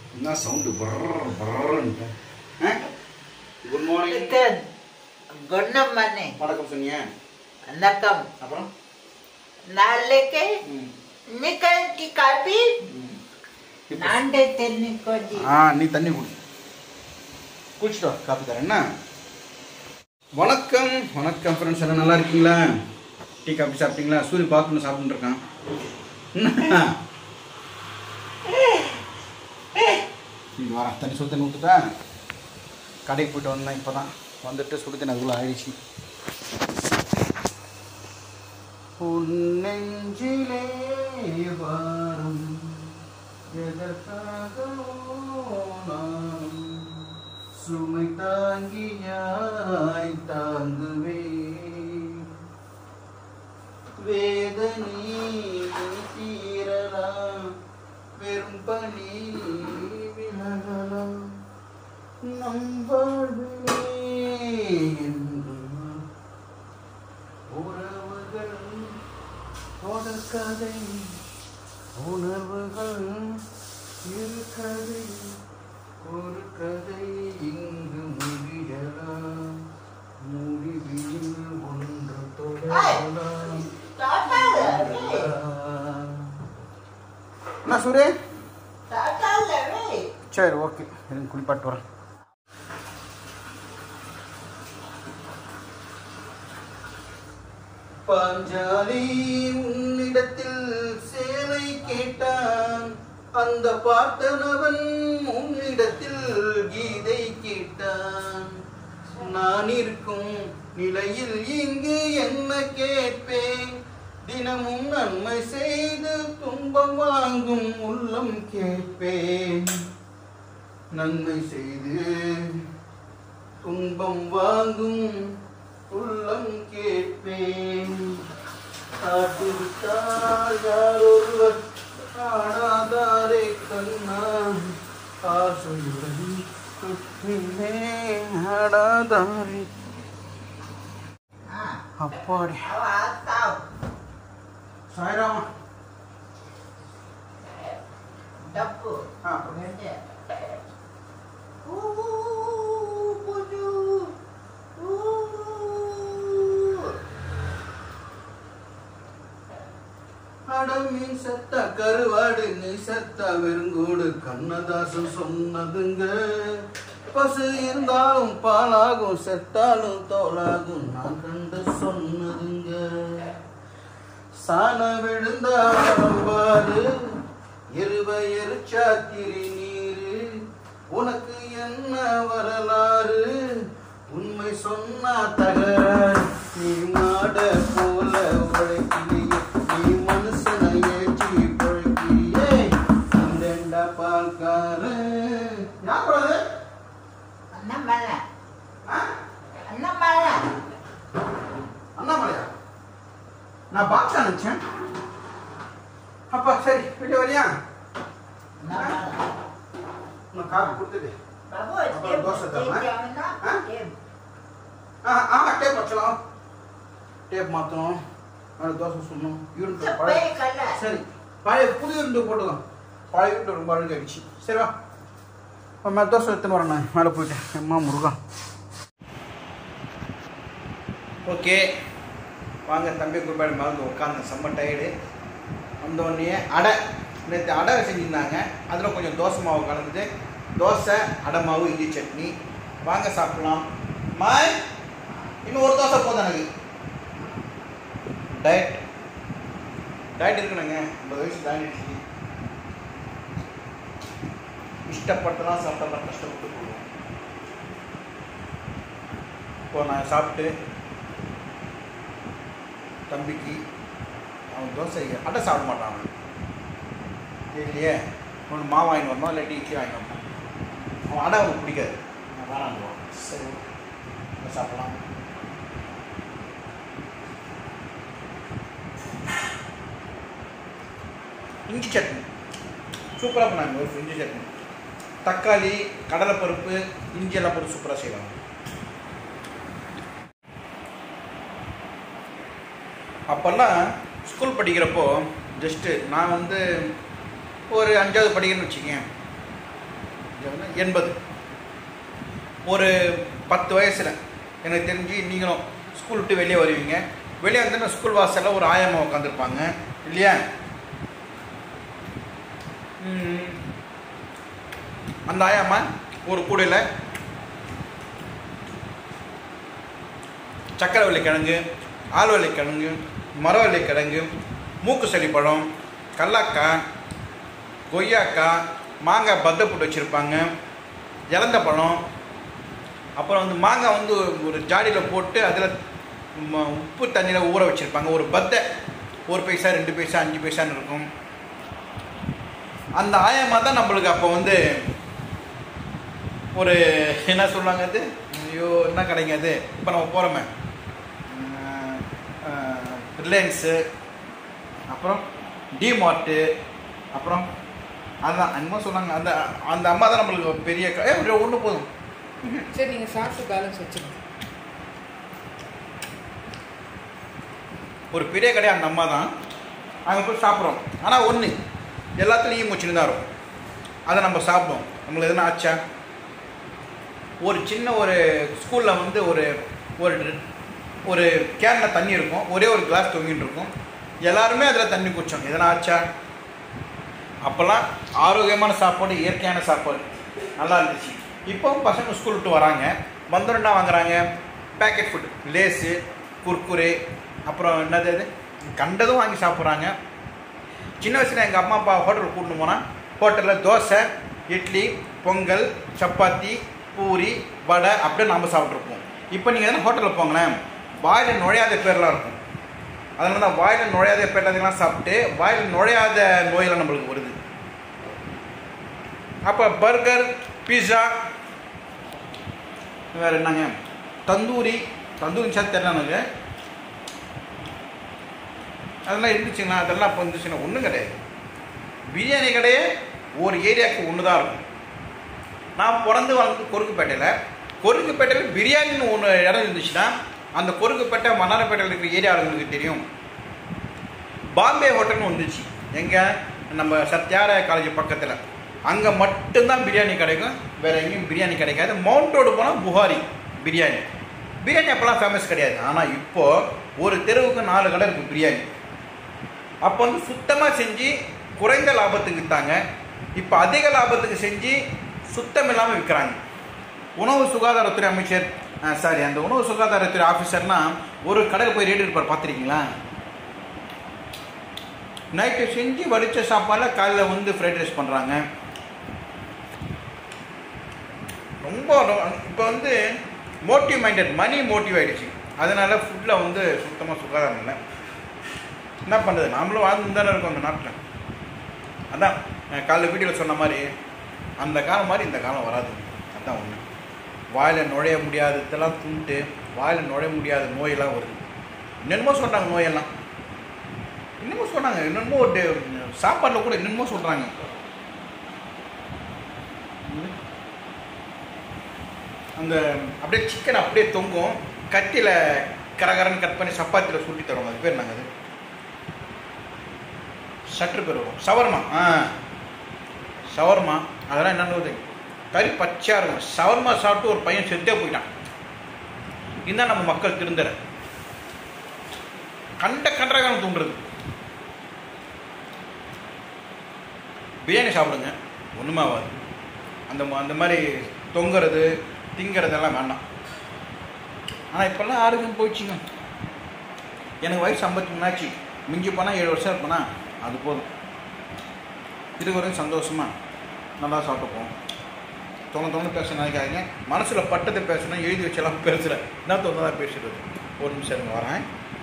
என்ன சவுண்டு பர்றன்ட்டு good morning Iten, gonam mane, வணக்கம் சொன்னீங்க nakam, அப்புறம் naleke, ம். nikan ki kapi, ம். nande tenni koji. ஆ நீ தண்ணி குடி குடிச்சிட்டு வா காப்பி தரேன் என்ன வணக்கம் வணக்கம் ஃப்ரெண்ட்ஸ் எல்லாம் நல்லா இருக்கீங்களா டீ காப்பி சாப்பிட்டீங்களா சூரிய பாத்ரூம் சாப்பிட்டு இருக்கான் என்ன? இது வரேன் தண்ணி சுடு தண்ணி ஊற்றுட்டேன் கடைக்கு போயிட்டு வந்தேன் இப்போ தான் வந்துட்டு சுடு தண்ணி அதுக்குள்ளே ஆயிடுச்சு உன் நெஞ்சிலே வாரும் எதற்காகவோ நானும் சுமை தாங்கியாய் தாங்குவே வேதனை தீரலாம் வெறும் பணி விலகலாம் நம் வாழ்விலே என்றும் உறவுகள் தொடர்கதை உணர்வுகள் இரு கதை ஒரு கதை இங்கு முடியலாம் முடிவில் ஒன்று தொடரலாம் என்ன சூரே சரி ஓகே எனக்கு குளிப்பாட்டு வரேன் பாஞ்சாலி உன்னிடத்தில் சேலை கேட்டான் அந்த பார்த்தனவன் உன்னிடத்தில் கீதை கேட்டான் நான் இருக்கும் நிலையில் இங்கு என்ன கேட்பேன் தினமும் நன்மை செய்து துன்பம் வாங்கும் உள்ளம் கேட்பேன் நன்மை செய்து துன்பம் வாங்கும் உள்ளம் கேட்பேன் காட்டுவிட்டால் யாரொருவர் காணாதாரே கண்ணா ஆசையுடன் தொட்டிலே ஆடாதாரே அப்பாடி சாய்ராமா Dapu. ஆ Benda. Uh, buju. Uh. அடமீன் செத்த கருவாடு நீ செத்த வெறுங்கூடு கண்ணதாசன் சொன்னதுங்க பசு இருந்தாலும் பாலாகும் செத்தாலும் தோலாகும் நான் கண்டு சொன்னதுங்க சாண விழுந்தாரு எருவ எரிச்சாத்திரி நீரு உனக்கு என்ன வரலாறு உண்மை சொன்னா தகராறு நீ மாட போல உழைக்கிறியே நீ மனுஷனை ஏற்றி பொழைக்கிறியே இந்தண்டா பால்காரு யார் அது Anak mana? Anak mana? அண்ணாமலையா நான் பாக்ஸா நினச்சேன் அப்பா சரி வீட்டு வரியா Anak mana? நான் காப்பி கொடுத்துட்டு Bagus. Apa Dia dosa dia dah, eh? yang mana? Ha? Dia. ஆ ஆ டேப் வச்சலாம் டேப் மாற்றணும் நாலு தோசை சுடணும் யூரின் பழைய Sampai kalah. சரி பழைய புது யூரின் போட்டுக்கலாம் பழைய வீட்டில் ரொம்ப அழுகாயிடுச்சு சரி வா இப்போ மேலே தோசை எடுத்துன்னு வரேன் நான் மேலே போயிட்டேன் அம்மா முருகா ஓகே வாங்க தம்பி குறிப்பாடு மறந்து உட்காந்து செம்ம டயர்டு வந்தோடனே அடை நேற்று அடை செஞ்சுருந்தாங்க அதில் கொஞ்சம் தோசை மாவு கலந்துட்டு தோசை அடை மாவு இட்லி சட்னி வாங்க சாப்பிடலாம் மாய் இன்னும் ஒரு தோசை போதும் எனக்கு டயட் டயட் இருக்கணுங்க ஐம்பது வயசு தாண்டிடுச்சு இஷ்டப்பட்டுலாம் சாப்பிட்டா கஷ்டப்பட்டு போடுவோம் இப்போ நான் சாப்பிட்டு தம்பிக்கு அவன் தோசை அடை சாப்பிட மாட்டான் அவன் தெரியலையே ஒன்று மாவு வாங்கிட்டு வரணும் இல்லாட்டி இட்லி வாங்கிட்டு வரணும் அவன் அடை அவனுக்கு பிடிக்காது நான் வேணாண்டுவான் சரி அடை சாப்பிடலாம் இஞ்சி சட்னி சூப்பராக பண்ணாங்க ஒரு இஞ்சி சட்னி தக்காளி கடலைப்பருப்பு இஞ்சி எல்லாம் போட்டு சூப்பராக செய்வாங்க அப்போல்லாம் ஸ்கூல் படிக்கிறப்போ ஜஸ்ட்டு நான் வந்து ஒரு அஞ்சாவது படிக்கிறேன்னு வச்சுக்கேன் எண்பது ஒரு பத்து வயசில் எனக்கு தெரிஞ்சு நீங்களும் ஸ்கூல் விட்டு வெளியே வருவீங்க வெளியே வந்து ஸ்கூல் வாசலில் ஒரு ஆயம்மா உட்காந்துருப்பாங்க இல்லையா ம். அந்த ஆயம்மா ஒரு கூடையில் சக்கரவள்ளி கிழங்கு ஆழ்வள்ளி கிழங்கு மரவள்ளி கிழங்கு மூக்கு சளி பழம் கல்லாக்காய் கொய்யாக்காய் மாங்காய் பத்தை போட்டு வச்சுருப்பாங்க இலந்த பழம் அப்புறம் வந்து மாங்காய் வந்து ஒரு ஜாடியில் போட்டு அதில் உப்பு தண்ணியில் ஊற வச்சுருப்பாங்க ஒரு பத்தை ஒரு பைசா ரெண்டு பைசா அஞ்சு பைசான்னு இருக்கும் அந்த ஆயம்மா தான் நம்மளுக்கு அப்போ வந்து ஒரு என்ன சொல்லுவாங்க அது ஐயோ என்ன கடைங்க அது இப்போ நம்ம போகிறோமே ரிலையன்ஸு அப்புறம் டிமார்ட்டு அப்புறம் அதுதான் என்னமோ சொன்னாங்க அந்த அந்த அம்மா தான் நம்மளுக்கு ஒரு பெரிய க- ஏ ஒன்று போதும் சரி நீங்கள் சாப்பிட்டு பேலன்ஸ் வச்சுருங்க ஒரு பெரிய கடை அந்த அம்மா தான் அங்கே போய் சாப்பிட்றோம் ஆனால் ஒன்று எல்லாத்துலேயும் மூச்சுன்னு தான் இருக்கும் அதை நம்ம சாப்பிடுவோம் நம்மளுக்கு எதுனா ஆச்சா ஒரு சின்ன ஒரு ஸ்கூலில் வந்து ஒரு ஒரு ஒரு கேனில் தண்ணி இருக்கும் ஒரே ஒரு கிளாஸ் தொங்கிட்டு இருக்கும் எல்லாருமே அதில் தண்ணி குடிச்சோம் எதனா ஆச்சா அப்போல்லாம் ஆரோக்கியமான சாப்பாடு இயற்கையான சாப்பாடு நல்லா இருந்துச்சு இப்போவும் பசங்க ஸ்கூல் விட்டு வராங்க வந்தோடனே என்ன வாங்குறாங்க பேக்கெட் ஃபுட் லேஸு குர்குரே அப்புறம் என்னது அது கண்டதும் வாங்கி சாப்பிட்றாங்க சின்ன வயசில் எங்கள் அம்மா அப்பா ஹோட்டலுக்கு கூட்டின்னு போனால் ஹோட்டலில் தோசை இட்லி பொங்கல் சப்பாத்தி பூரி வடை அப்படியே நாம் சாப்பிட்ருப்போம் இப்போ நீங்கள் எதனா ஹோட்டலில் போங்களேன் வாயில் நுழையாத பேர்லாம் இருக்கும் அதனால தான் வாயில் நுழையாத பேர்லாம் சாப்பிட்டு வாயில் நுழையாத நோயெல்லாம் நம்மளுக்கு வருது அப்போ பர்கர் பீஸா வேறு என்னங்க தந்தூரி தந்தூரி சார் தெரியல எனக்கு அதெல்லாம் இருந்துச்சுன்னா அதெல்லாம் இப்போ இருந்துச்சுன்னா ஒன்றும் கிடையாது பிரியாணி கடையே ஒரு ஏரியாவுக்கு ஒன்று தான் இருக்கும் நான் பிறந்து வளர்ந்து கொருக்குப்பேட்டையில் கொருக்குப்பேட்டையில் பிரியாணின்னு ஒன்று இடம் இருந்துச்சுன்னா அந்த கொருக்குப்பேட்டை மன்னாரப்பேட்டையில் இருக்கிற ஏரியா ஆளுங்களுக்கு தெரியும் பாம்பே ஹோட்டல்னு வந்துச்சு எங்கே நம்ம சத்யாராய காலேஜ் பக்கத்தில் அங்கே மட்டும்தான் பிரியாணி கிடைக்கும் வேறு எங்கேயும் பிரியாணி கிடைக்காது மவுண்ட் ரோடு போனால் புகாரி பிரியாணி பிரியாணி அப்போல்லாம் ஃபேமஸ் கிடையாது ஆனால் இப்போது ஒரு தெருவுக்கு நாலு கடை இருக்குது பிரியாணி அப்போ வந்து சுத்தமாக செஞ்சு குறைந்த லாபத்துக்கு விற்றாங்க இப்போ அதிக லாபத்துக்கு செஞ்சு சுத்தம் இல்லாமல் விற்கிறாங்க உணவு சுகாதாரத்துறை அமைச்சர் சாரி அந்த உணவு சுகாதாரத்துறை ஆஃபீஸர்னா ஒரு கடையில் போய் ரேட் இருப்பார் பார்த்துருக்கீங்களா நைட்டு செஞ்சு வடித்த சாப்பாடில் காலையில் வந்து ஃப்ரைட் ரைஸ் பண்ணுறாங்க ரொம்ப இப்போ வந்து மோட்டிவ் மைண்டட் மணி மோட்டிவ் ஆயிடுச்சு அதனால ஃபுட்டில் வந்து சுத்தமாக சுகாதாரம் இல்லை என்ன பண்ணுறது நாமளும் வாழ்ந்து தானே இருக்கோம் அந்த நாட்டில் அதான் நான் காலைல வீடியோவில் சொன்ன மாதிரி அந்த காலம் மாதிரி இந்த காலம் வராது அதான் ஒன்று வாயில் நுழைய முடியாததெல்லாம் துண்டு வாயில் நுழைய முடியாத நோயெல்லாம் வருது என்னென்னமோ சொல்கிறாங்க நோயெல்லாம் என்னமோ சொன்னாங்க என்னென்னமோ ஒரு சாப்பாட்டில் கூட என்னென்னமோ சொல்கிறாங்க அந்த அப்படியே சிக்கன் அப்படியே தொங்கும் கத்தியில் கரகரன்னு கட் பண்ணி சப்பாத்தியில் சுட்டி தருவாங்க அது பேர் என்னங்க அது சற்று பேர் வரும் சவர்மா ஆ சவர்மா அதெல்லாம் என்னன்னு கறி பச்சையாக இருக்கும் சவர்மா சாப்பிட்டு ஒரு பையன் செத்தே போயிட்டான் இதுதான் நம்ம மக்கள் திருந்தற கண்ட கண்டரகாலம் தூண்டுறது பிரியாணி சாப்பிடுங்க ஒன்றுமே ஆகாது அந்த ம- அந்த மாதிரி தொங்குறது திங்கிறதெல்லாம் வேண்டாம் ஆனால் இப்போல்லாம் ஆரோக்கியம் போயிடுச்சுங்க எனக்கு வயசு ஐம்பத்தி மூணாச்சு மிஞ்சி போனால் ஏழு வருஷம் இருப்பேனா அது போதும் இருவரையும் சந்தோஷமாக நல்லா சாப்பிட்டுப்போம் தோண தோணு பேச நினைக்காதீங்க மனசில் பட்டதை பேசணும் எழுதி வச்செல்லாம் பேசல என்ன தோணுதான் பேசுறது ஒரு நிமிஷம் இருங்க வரேன்